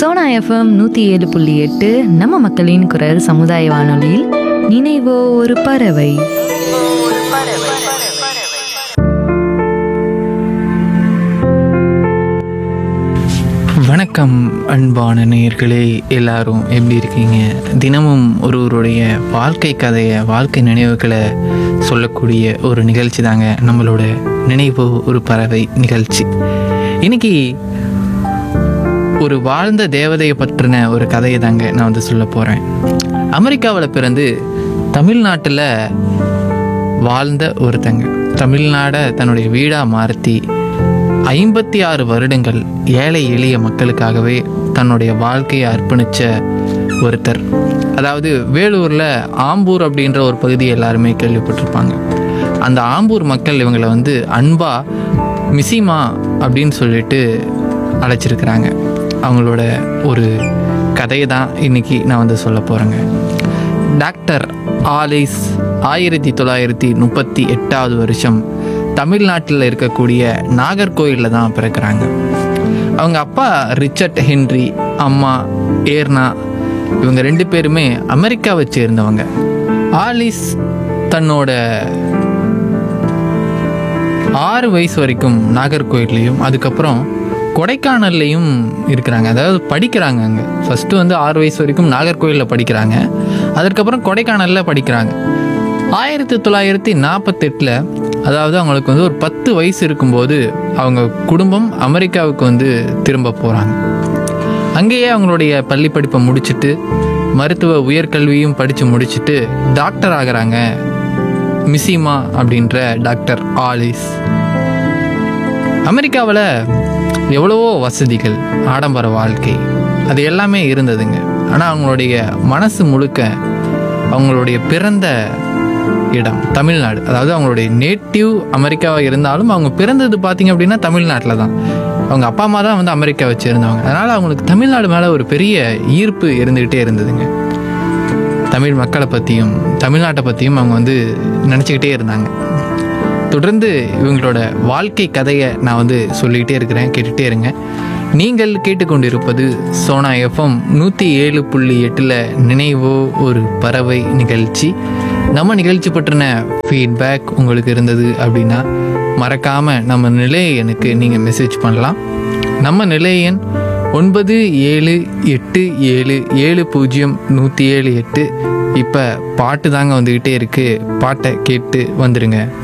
Sona FM நூற்றி ஏழு புள்ளி எட்டு நம்ம மக்களின் குரல் சமுதாய வானொலியில் நினைவோ ஒரு பறவை வணக்கம் அன்பான நேயர்களே எல்லாரும் எப்படி இருக்கீங்க தினமும் ஒருவருடைய வாழ்க்கை கதையை வாழ்க்கை நினைவுகளை சொல்லக்கூடிய ஒரு நிகழ்ச்சி தாங்க நம்மளோட நினைவு ஒரு பறவை நிகழ்ச்சி இன்னைக்கு ஒரு வாழ்ந்த தேவதையை பற்றின ஒரு கதையை தாங்க நான் வந்து சொல்ல போகிறேன் அமெரிக்காவில் பிறந்து தமிழ்நாட்டில் வாழ்ந்த ஒருத்தங்க தமிழ்நாடை தன்னுடைய வீடாக மாற்றி ஐம்பத்தி ஆறு வருடங்கள் ஏழை எளிய மக்களுக்காகவே தன்னுடைய வாழ்க்கையை அர்ப்பணித்த ஒருத்தர் அதாவது வேலூரில் ஆம்பூர் அப்படின்ற ஒரு பகுதி எல்லாருமே கேள்விப்பட்டிருப்பாங்க அந்த ஆம்பூர் மக்கள் இவங்களை வந்து அன்பா மிசிமா அப்படின்னு சொல்லிட்டு அழைச்சிருக்கிறாங்க அவங்களோட ஒரு கதையை தான் இன்னைக்கு நான் வந்து சொல்ல போகிறேங்க டாக்டர் ஆலிஸ் ஆயிரத்தி தொள்ளாயிரத்தி முப்பத்தி எட்டாவது வருஷம் தமிழ்நாட்டில் இருக்கக்கூடிய நாகர்கோயிலில் தான் பிறக்கிறாங்க அவங்க அப்பா ரிச்சர்ட் ஹென்றி அம்மா ஏர்னா இவங்க ரெண்டு பேருமே அமெரிக்காவை சேர்ந்தவங்க ஆலிஸ் தன்னோட ஆறு வயசு வரைக்கும் நாகர்கோயில்லையும் அதுக்கப்புறம் கொடைக்கானல்லையும் இருக்கிறாங்க அதாவது படிக்கிறாங்க அங்கே ஃபஸ்ட்டு வந்து ஆறு வயசு வரைக்கும் நாகர்கோயிலில் படிக்கிறாங்க அதற்கப்புறம் கொடைக்கானலில் படிக்கிறாங்க ஆயிரத்தி தொள்ளாயிரத்தி நாற்பத்தெட்டில் அதாவது அவங்களுக்கு வந்து ஒரு பத்து வயசு இருக்கும்போது அவங்க குடும்பம் அமெரிக்காவுக்கு வந்து திரும்ப போகிறாங்க அங்கேயே அவங்களுடைய பள்ளி படிப்பை முடிச்சுட்டு மருத்துவ உயர்கல்வியும் படித்து முடிச்சுட்டு டாக்டர் ஆகுறாங்க மிசிமா அப்படின்ற டாக்டர் ஆலிஸ் அமெரிக்காவில் எவ்வளவோ வசதிகள் ஆடம்பர வாழ்க்கை அது எல்லாமே இருந்ததுங்க ஆனால் அவங்களுடைய மனசு முழுக்க அவங்களுடைய பிறந்த இடம் தமிழ்நாடு அதாவது அவங்களுடைய நேட்டிவ் அமெரிக்காவாக இருந்தாலும் அவங்க பிறந்தது பார்த்தீங்க அப்படின்னா தமிழ்நாட்டில் தான் அவங்க அப்பா அம்மா தான் வந்து அமெரிக்கா வச்சுருந்தவங்க அதனால் அவங்களுக்கு தமிழ்நாடு மேலே ஒரு பெரிய ஈர்ப்பு இருந்துக்கிட்டே இருந்ததுங்க தமிழ் மக்களை பற்றியும் தமிழ்நாட்டை பற்றியும் அவங்க வந்து நினச்சிக்கிட்டே இருந்தாங்க தொடர்ந்து இவங்களோட வாழ்க்கை கதையை நான் வந்து சொல்லிக்கிட்டே இருக்கிறேன் கேட்டுகிட்டே இருங்க நீங்கள் கேட்டுக்கொண்டிருப்பது சோனா எஃப்எம் நூற்றி ஏழு புள்ளி எட்டில் நினைவோ ஒரு பறவை நிகழ்ச்சி நம்ம நிகழ்ச்சி பற்றின ஃபீட்பேக் உங்களுக்கு இருந்தது அப்படின்னா மறக்காமல் நம்ம நிலையனுக்கு நீங்கள் மெசேஜ் பண்ணலாம் நம்ம நிலையன் ஒன்பது ஏழு எட்டு ஏழு ஏழு பூஜ்ஜியம் நூற்றி ஏழு எட்டு இப்போ பாட்டு தாங்க வந்துக்கிட்டே இருக்குது பாட்டை கேட்டு வந்துடுங்க